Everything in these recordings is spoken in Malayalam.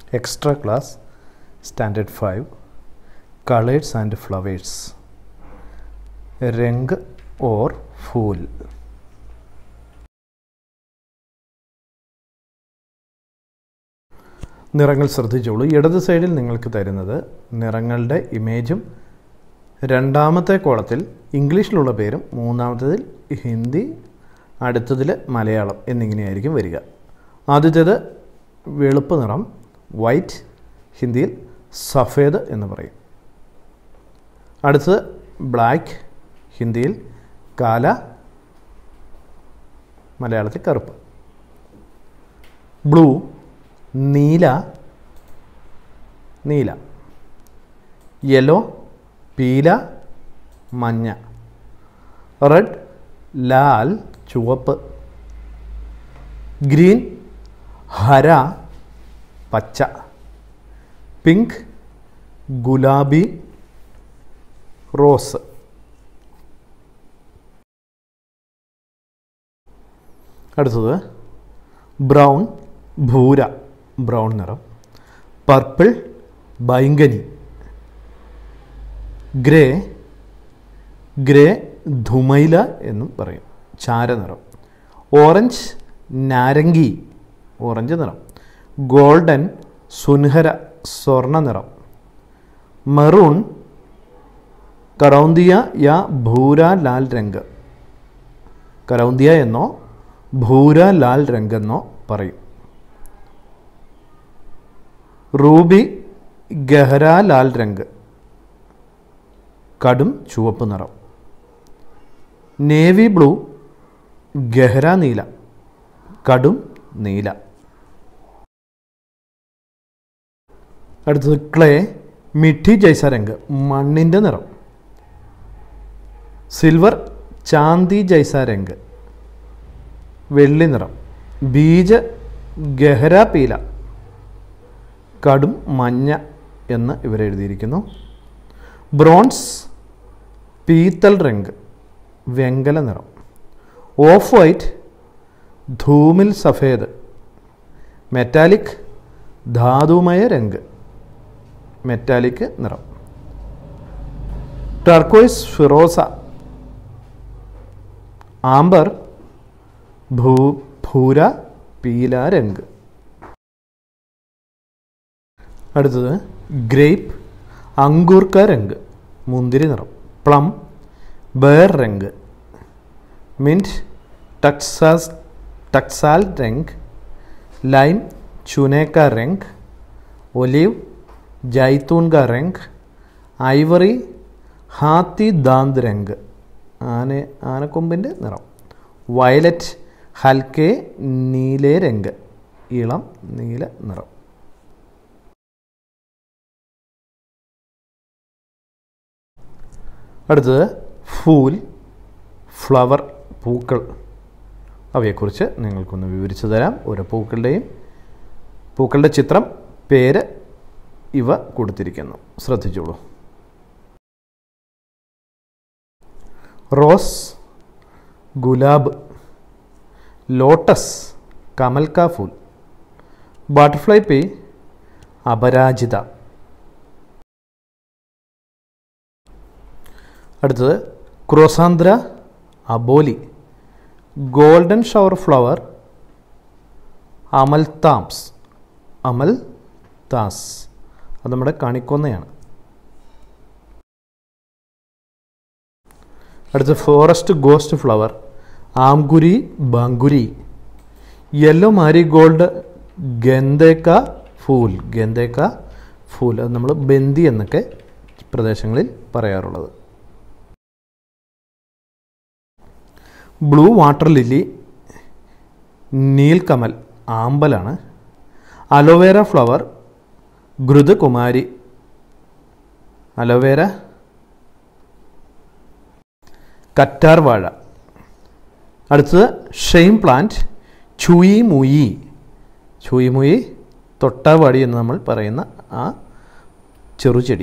extra class standard five colours and flowers രംഗ് ഓർ ഫൂൽ നിറങ്ങൾ ശ്രദ്ധിച്ചോളൂ ഇടത് സൈഡിൽ നിങ്ങൾക്ക് തരുന്നത് നിറങ്ങളുടെ ഇമേജും രണ്ടാമത്തെ കോളത്തിൽ ഇംഗ്ലീഷിലുള്ള പേരും മൂന്നാമത്തേതിൽ ഹിന്ദി അടുത്തതിൽ മലയാളം എന്നിങ്ങനെയായിരിക്കും വരിക ആദ്യത്തേത് വെളുപ്പ് നിറം വൈറ്റ് ഹിന്ദിയിൽ സഫേദ് എന്ന് പറയും അടുത്തത് ബ്ലാക്ക് ഹിന്ദിയിൽ കാല മലയാളത്തിൽ കറുപ്പ് ബ്ലൂ നീല നീല യെല്ലോ പീല മഞ്ഞ റെഡ് ലാൽ ചുവപ്പ് ഗ്രീൻ ഹര പച്ച പിങ്ക് ഗുലാബി റോസ് അടുത്തത് ബ്രൗൺ ഭൂര ബ്രൗൺ നിറം പർപ്പിൾ ബൈങ്കനി ഗ്രേ ഗ്രേ ധുമൈല എന്നും പറയും ചാരനിറം ഓറഞ്ച് നാരങ്ങി ഓറഞ്ച് നിറം ഗോൾഡൻ സുൻഹര സ്വർണ്ണ നിറം മെറൂൺ കറൗന്തിയ യാ ഭൂര ലാൽ രംഗ് കറൗന്തിയ എന്നോ ഭൂര ലാൽ രംഗ് എന്നോ പറയും റൂബി ഗഹര ലാൽ രംഗ് കടും ചുവപ്പ് നിറം നേവി ബ്ലൂ ഗഹര നീല കടും നീല അടുത്തത് ക്ലേ മിഠി ജൈസ രംഗ് മണ്ണിൻ്റെ നിറം സിൽവർ ചാന്തി ജൈസ രംഗ് വെള്ളി നിറം ബീജ് ഗഹര പീല കടും മഞ്ഞ എന്ന് ഇവരെഴുതിയിരിക്കുന്നു ബ്രോൺസ് പീത്തൽ രംഗ് വെങ്കല നിറം ഓഫ് വൈറ്റ് ധൂമിൽ സഫേദ് മെറ്റാലിക് ധാതുമയ രംഗ് മെറ്റാലിക് നിറം ടർക്കോയ്സ് ഫിറോസ ആംബർ ഭൂ ഭൂര പീല രംഗ് അടുത്തത് ഗ്രേപ്പ് അങ്കൂർക്ക രംഗ് മുന്തിരി നിറം പ്ലം ബേർ രംഗ് മിൻറ്റ് ടക്സാസ് ടക്സാൽ രംഗ് ലൈം ചുനേക്ക രംഗ് ഒലീവ് ജൈത്തൂൺ കാ രംഗ് ഐവറി ഹാത്തി ദാന്ത് രംഗ് ആന ആനക്കൊമ്പിൻ്റെ നിറം വയലറ്റ് ഹൽക്കെ നീലെ രംഗ് ഇളം നീല നിറം അടുത്തത് ഫൂൽ ഫ്ലവർ പൂക്കൾ അവയെക്കുറിച്ച് നിങ്ങൾക്കൊന്ന് വിവരിച്ചു തരാം ഓരോ പൂക്കളുടെയും പൂക്കളുടെ ചിത്രം പേര് ഇവ കൊടുത്തിരിക്കുന്നു ശ്രദ്ധിച്ചോളൂ റോസ് ഗുലാബ് ലോട്ടസ് കമൽക്ക ഫൂൽ ബട്ടർഫ്ലൈ പേ അപരാജിത അടുത്തത് ക്രോസാന്ദ്ര അബോലി ഗോൾഡൻ ഷവർ ഫ്ലവർ അമൽ താംസ് അമൽ താസ് അത് നമ്മുടെ കണിക്കൊന്നയാണ് അടുത്ത ഫോറസ്റ്റ് ഗോസ്റ്റ് ഫ്ലവർ ആംഗുരി ബാങ്കുരി യെല്ലോ മാരിഗോൾഡ് ഗന്ധേക്ക ഫൂൽ ഗന്ധേക്ക ഫൂൽ അത് നമ്മൾ ബന്ദി എന്നൊക്കെ പ്രദേശങ്ങളിൽ പറയാറുള്ളത് ബ്ലൂ വാട്ടർ ലില്ലി നീൽക്കമൽ ആമ്പലാണ് അലോവേര ഫ്ലവർ ഘൃതകുമാരി അലോവേര കറ്റാർ വാഴ അടുത്തത് ഷെയിം പ്ലാന്റ് ചുയി മുയി ചുയി മുയി തൊട്ടാവാടി എന്ന് നമ്മൾ പറയുന്ന ആ ചെറുചെടി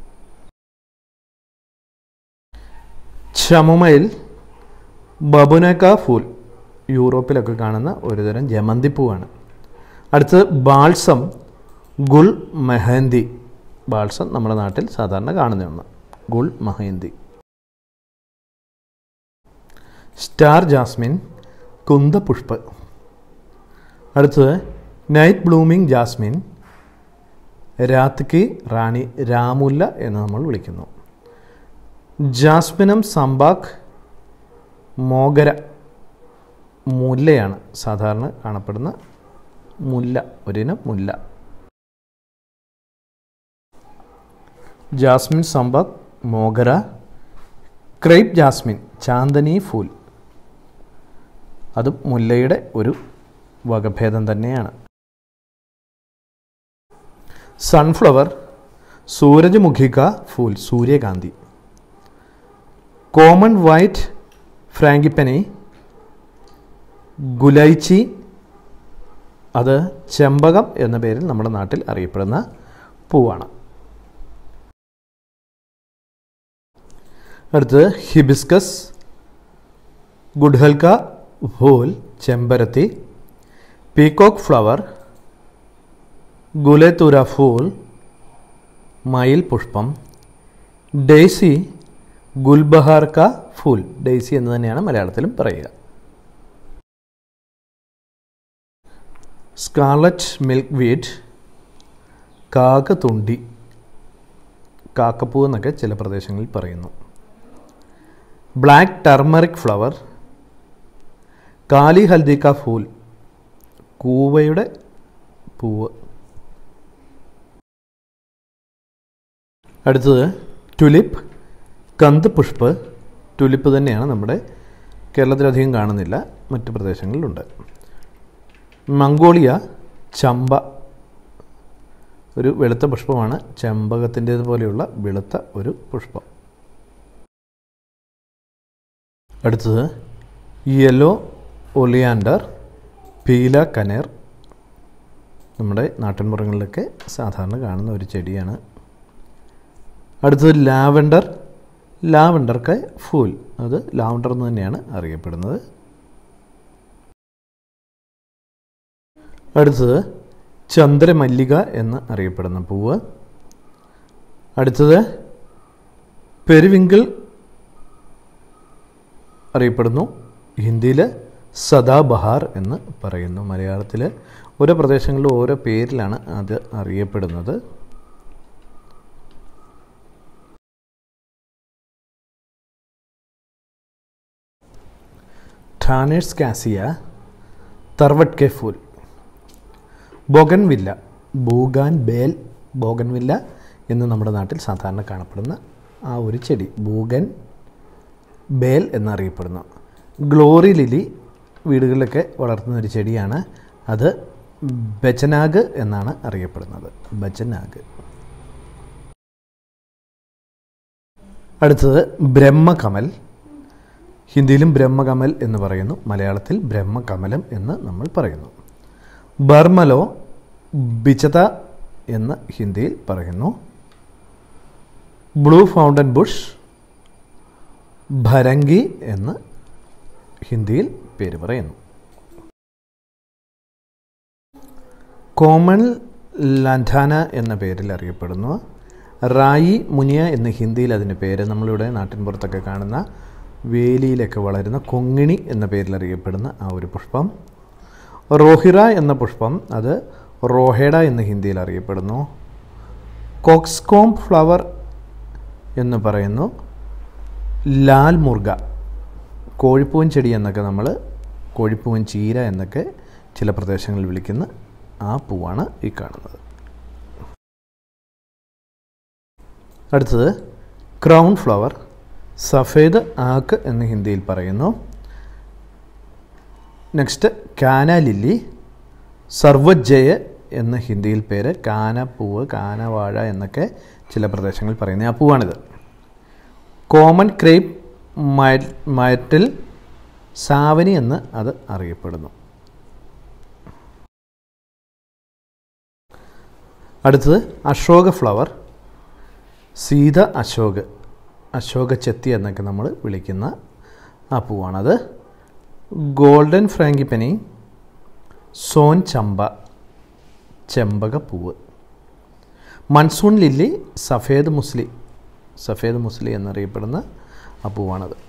ചമുമയിൽ ബബുനക്ക ഫൂൽ യൂറോപ്പിലൊക്കെ കാണുന്ന ഒരുതരം ജമന്തിപ്പൂവാണ് അടുത്തത് ബാൾസം ഗുൾ മെഹന്തി ബാൾസം നമ്മുടെ നാട്ടിൽ സാധാരണ കാണുന്ന ഒന്ന് ഗുൾ മെഹന്തി സ്റ്റാർ ജാസ്മിൻ കുന്തപുഷ്പ് അടുത്തത് നൈറ്റ് ബ്ലൂമിംഗ് ജാസ്മിൻ രാത്കി റാണി രാമുല്ല എന്ന് നമ്മൾ വിളിക്കുന്നു ജാസ്മിനം സംബാക് മോഗര മുല്ലയാണ് സാധാരണ കാണപ്പെടുന്ന മുല്ല ഒരിനം മുല്ല ജാസ്മിൻ സംബാക് മോഗര ക്രേപ്പ് ജാസ്മിൻ ചാന്ദനി ഫൂൽ അതും മുല്ലയുടെ ഒരു വകഭേദം തന്നെയാണ് സൺഫ്ലവർ സൂരജ്മുഖിക ഫൂൽ സൂര്യകാന്തി കോമൺ വൈറ്റ് ഫ്രാങ്കിപ്പനി ഗുലൈച്ചി അത് ചെമ്പകം എന്ന പേരിൽ നമ്മുടെ നാട്ടിൽ അറിയപ്പെടുന്ന പൂവാണ് അടുത്തത് ഹിബിസ്കസ് ഗുഡ്ഹൽക്ക ഫൂൽ ചെമ്പരത്തി പീകോക്ക് ഫ്ലവർ ഗുലേത്തുര ഫൂൽ മയിൽ പുഷ്പം ഡെയ്സി ഗുൽബഹാർക്ക ഫൂൽ ഡെയ്സി എന്ന് തന്നെയാണ് മലയാളത്തിലും പറയുക സ്കാർലറ്റ് മിൽക്ക് വീറ്റ് കാക്കത്തുണ്ടി കാക്കപ്പൂ എന്നൊക്കെ ചില പ്രദേശങ്ങളിൽ പറയുന്നു ബ്ലാക്ക് ടർമറിക് ഫ്ലവർ കാലി ഹൽദിക്ക ഫൂൽ കൂവയുടെ പൂവ് അടുത്തത് ടുലിപ്പ് കന്ത് പുഷ്പ് ടുലിപ്പ് തന്നെയാണ് നമ്മുടെ കേരളത്തിലധികം കാണുന്നില്ല മറ്റ് പ്രദേശങ്ങളിലുണ്ട് മംഗോളിയ ചമ്പ ഒരു വെളുത്ത പുഷ്പമാണ് ചെമ്പകത്തിൻ്റേത് പോലെയുള്ള വെളുത്ത ഒരു പുഷ്പം അടുത്തത് യെല്ലോ ഒലിയാൻഡർ പീല കനേർ നമ്മുടെ നാട്ടിൻപുറങ്ങളിലൊക്കെ സാധാരണ കാണുന്ന ഒരു ചെടിയാണ് അടുത്തത് ലാവൻഡർ ലാവൻഡർക്ക് ഫൂൽ അത് ലാവൻഡർ എന്ന് തന്നെയാണ് അറിയപ്പെടുന്നത് അടുത്തത് ചന്ദ്രമല്ലിക എന്ന് അറിയപ്പെടുന്ന പൂവ് അടുത്തത് പെരുവിങ്കിൾ അറിയപ്പെടുന്നു ഹിന്ദിയിൽ സദാബഹാർ എന്ന് പറയുന്നു മലയാളത്തിൽ ഓരോ പ്രദേശങ്ങളിലും ഓരോ പേരിലാണ് അത് അറിയപ്പെടുന്നത് ഠാനേഴ്സ് കാസിയ തർവട്ട് കെ ഫൂൽ ബോഗൻവില്ല ബൂഗാൻ ബേൽ ബോഗൻവില്ല എന്ന് നമ്മുടെ നാട്ടിൽ സാധാരണ കാണപ്പെടുന്ന ആ ഒരു ചെടി ബൂഗൻ ബേൽ എന്നറിയപ്പെടുന്നു ഗ്ലോറി ലിലി വീടുകളിലൊക്കെ വളർത്തുന്ന ഒരു ചെടിയാണ് അത് ബച്ചനാഗ് എന്നാണ് അറിയപ്പെടുന്നത് ബച്ചനാഗ് അടുത്തത് ബ്രഹ്മകമൽ ഹിന്ദിയിലും ബ്രഹ്മകമൽ എന്ന് പറയുന്നു മലയാളത്തിൽ ബ്രഹ്മകമലം എന്ന് നമ്മൾ പറയുന്നു ബർമലോ ബിച്ചത എന്ന് ഹിന്ദിയിൽ പറയുന്നു ബ്ലൂ ഫൗണ്ടൻ ബുഷ് ഭരങ്കി എന്ന് ഹിന്ദിയിൽ പേര് പറയുന്നു കോമൺ ലൻധാന എന്ന പേരിൽ അറിയപ്പെടുന്നു റായി മുനിയ എന്ന് ഹിന്ദിയിൽ അതിൻ്റെ പേര് നമ്മളിവിടെ നാട്ടിൻപുറത്തൊക്കെ കാണുന്ന വേലിയിലൊക്കെ വളരുന്ന കൊങ്ങിണി എന്ന പേരിൽ അറിയപ്പെടുന്ന ആ ഒരു പുഷ്പം റോഹിറ എന്ന പുഷ്പം അത് റോഹേഡ എന്ന് ഹിന്ദിയിൽ അറിയപ്പെടുന്നു കോക്സ്കോം ഫ്ലവർ എന്ന് പറയുന്നു ലാൽ മുർഗ കോഴിപ്പൂവൻ ചെടി എന്നൊക്കെ നമ്മൾ കോഴിപ്പൂവൻ ചീര എന്നൊക്കെ ചില പ്രദേശങ്ങളിൽ വിളിക്കുന്ന ആ പൂവാണ് ഈ കാണുന്നത് അടുത്തത് ക്രൗൺ ഫ്ലവർ സഫേദ് ആക്ക് എന്ന് ഹിന്ദിയിൽ പറയുന്നു നെക്സ്റ്റ് കാന ലില്ലി സർവജയ എന്ന ഹിന്ദിയിൽ പേര് കാന പൂവ് കാന വാഴ എന്നൊക്കെ ചില പ്രദേശങ്ങളിൽ പറയുന്ന ആ പൂവാണിത് കോമൺ ക്രേപ്പ് മയറ്റിൽ സാവനി എന്ന് അത് അറിയപ്പെടുന്നു അടുത്തത് അശോക ഫ്ലവർ സീത അശോക് അശോക ചെത്തി എന്നൊക്കെ നമ്മൾ വിളിക്കുന്ന ആ പൂവാണത് ഗോൾഡൻ ഫ്രാങ്കിപ്പനി സോൻ ചമ്പ ചെമ്പക പൂവ് മൺസൂൺ ലില്ലി സഫേദ് മുസ്ലി സഫേദ് മുസ്ലി എന്നറിയപ്പെടുന്ന ആ പൂവാണത്